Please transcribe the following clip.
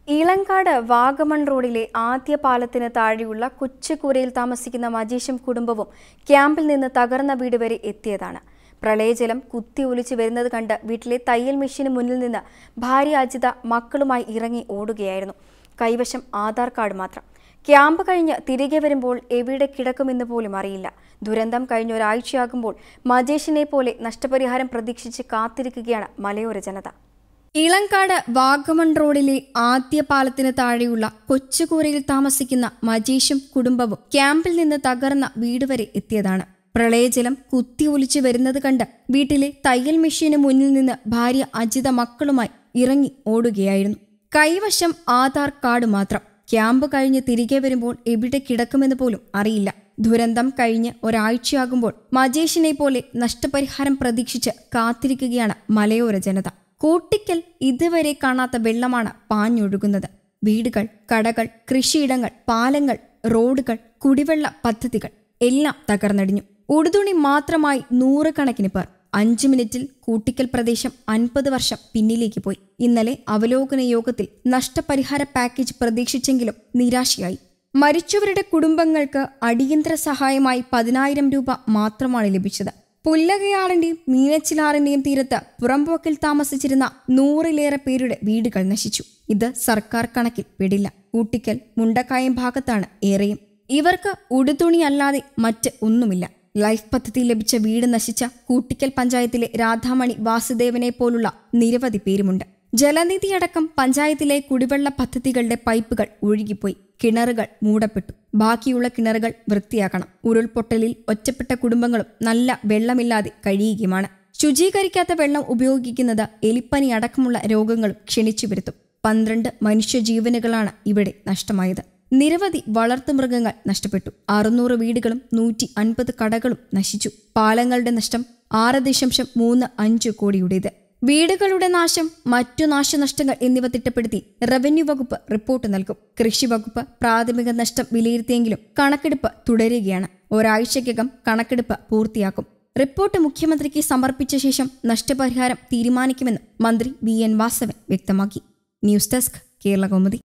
ഇളങ്കാട് വാഗമൺ റോഡിലെ ആദ്യ പാലത്തിന് താഴെയുള്ള കൊച്ചുകൂരയിൽ താമസിക്കുന്ന മജീഷും കുടുംബവും ക്യാമ്പിൽ നിന്ന് തകർന്ന വീട് വരെ എത്തിയതാണ് പ്രളയജലം കുത്തി ഒലിച്ചു വരുന്നത് കണ്ട് വീട്ടിലെ തയ്യൽ മെഷീന് മുന്നിൽ നിന്ന് ഭാര്യ അജിത മക്കളുമായി ഇറങ്ങി ഓടുകയായിരുന്നു കൈവശം ആധാർ കാർഡ് മാത്രം ക്യാമ്പ് കഴിഞ്ഞ് തിരികെ വരുമ്പോൾ എവിടെ കിടക്കുമെന്ന് പോലും അറിയില്ല ദുരന്തം കഴിഞ്ഞ ഒരാഴ്ചയാകുമ്പോൾ മജേഷിനെ പോലെ നഷ്ടപരിഹാരം പ്രതീക്ഷിച്ച് കാത്തിരിക്കുകയാണ് മലയോര ജനത ഇളങ്കാട് വാഗമൺ റോഡിലെ ആദ്യ പാലത്തിന് താഴെയുള്ള കൊച്ചുകൂരയിൽ താമസിക്കുന്ന മജീഷും കുടുംബവും ക്യാമ്പിൽ നിന്ന് തകർന്ന വീട് വരെ എത്തിയതാണ് പ്രളയജലം കുത്തി ഒലിച്ചു വരുന്നത് കണ്ട് വീട്ടിലെ തയ്യൽ മെഷീന് മുന്നിൽ നിന്ന് ഭാര്യ അജിത മക്കളുമായി ഇറങ്ങി ഓടുകയായിരുന്നു കൈവശം ആധാർ കാർഡ് മാത്രം ക്യാമ്പ് കഴിഞ്ഞ് തിരികെ വരുമ്പോൾ എവിടെ കിടക്കുമെന്ന് പോലും അറിയില്ല ദുരന്തം കഴിഞ്ഞ് ഒരാഴ്ചയാകുമ്പോൾ മജേഷിനെ പോലെ നഷ്ടപരിഹാരം പ്രതീക്ഷിച്ച് കാത്തിരിക്കുകയാണ് മലയോര ജനത കൂട്ടിക്കൽ ഇതുവരെ കാണാത്ത വെള്ളമാണ് പാഞ്ഞൊഴുകുന്നത് വീടുകൾ കടകൾ കൃഷിയിടങ്ങൾ പാലങ്ങൾ റോഡുകൾ കുടിവെള്ള പദ്ധതികൾ എല്ലാം തകർന്നടിഞ്ഞു ഉടുതുണി മാത്രമായി നൂറുകണക്കിന് പേർ അഞ്ചു മിനിറ്റിൽ കൂട്ടിക്കൽ പ്രദേശം അൻപത് വർഷം പിന്നിലേക്ക് പോയി ഇന്നലെ അവലോകന യോഗത്തിൽ നഷ്ടപരിഹാര പാക്കേജ് പ്രതീക്ഷിച്ചെങ്കിലും നിരാശയായി മരിച്ചവരുടെ കുടുംബങ്ങൾക്ക് അടിയന്തര സഹായമായി പതിനായിരം രൂപ മാത്രമാണ് ലഭിച്ചത് പുല്ലകയാറിന്റെയും മീനച്ചിലാറിന്റെയും തീരത്ത് പുറംപോക്കിൽ താമസിച്ചിരുന്ന നൂറിലേറെ പേരുടെ വീടുകൾ നശിച്ചു ഇത് സർക്കാർ കണക്കിൽ പെടില്ല കൂട്ടിക്കൽ മുണ്ടക്കായം ഭാഗത്താണ് ഏറെയും ഇവർക്ക് ഉടുതുണിയല്ലാതെ മറ്റ് ഒന്നുമില്ല ലൈഫ് പദ്ധതി ലഭിച്ച വീട് നശിച്ച കൂട്ടിക്കൽ പഞ്ചായത്തിലെ രാധാമണി വാസുദേവനെ പോലുള്ള നിരവധി പേരുമുണ്ട് ജലനിധിയടക്കം പഞ്ചായത്തിലെ കുടിവെള്ള പദ്ധതികളുടെ പൈപ്പുകൾ ഒഴുകിപ്പോയി കിണറുകൾ മൂടപ്പെട്ടു ബാക്കിയുള്ള കിണറുകൾ വൃത്തിയാക്കണം ഉരുൾപൊട്ടലിൽ ഒറ്റപ്പെട്ട കുടുംബങ്ങളും നല്ല വെള്ളമില്ലാതെ കഴിയുകയുമാണ് ശുചീകരിക്കാത്ത വെള്ളം ഉപയോഗിക്കുന്നത് എലിപ്പനി അടക്കമുള്ള രോഗങ്ങളും ക്ഷണിച്ചു വരുത്തും പന്ത്രണ്ട് മനുഷ്യജീവനുകളാണ് ഇവിടെ നഷ്ടമായത് നിരവധി വളർത്തുമൃഗങ്ങൾ നഷ്ടപ്പെട്ടു അറുന്നൂറ് വീടുകളും നൂറ്റി അൻപത് കടകളും നശിച്ചു പാലങ്ങളുടെ നഷ്ടം ആറ് ദശാംശം മൂന്ന് അഞ്ച് കോടിയുടേത് വീടുകളുടെ നാശം മറ്റു നാശനഷ്ടങ്ങൾ എന്നിവ തിട്ടപ്പെടുത്തി റവന്യൂ വകുപ്പ് റിപ്പോർട്ട് നൽകും കൃഷി വകുപ്പ് പ്രാഥമിക നഷ്ടം വിലയിരുത്തിയെങ്കിലും കണക്കെടുപ്പ് തുടരുകയാണ് ഒരാഴ്ചയ്ക്കകം കണക്കെടുപ്പ് പൂർത്തിയാക്കും റിപ്പോർട്ട് മുഖ്യമന്ത്രിക്ക് സമർപ്പിച്ച ശേഷം നഷ്ടപരിഹാരം തീരുമാനിക്കുമെന്ന് മന്ത്രി വി എൻ വാസവൻ വ്യക്തമാക്കി ന്യൂസ് ഡെസ്ക് കേരള കൗമുദി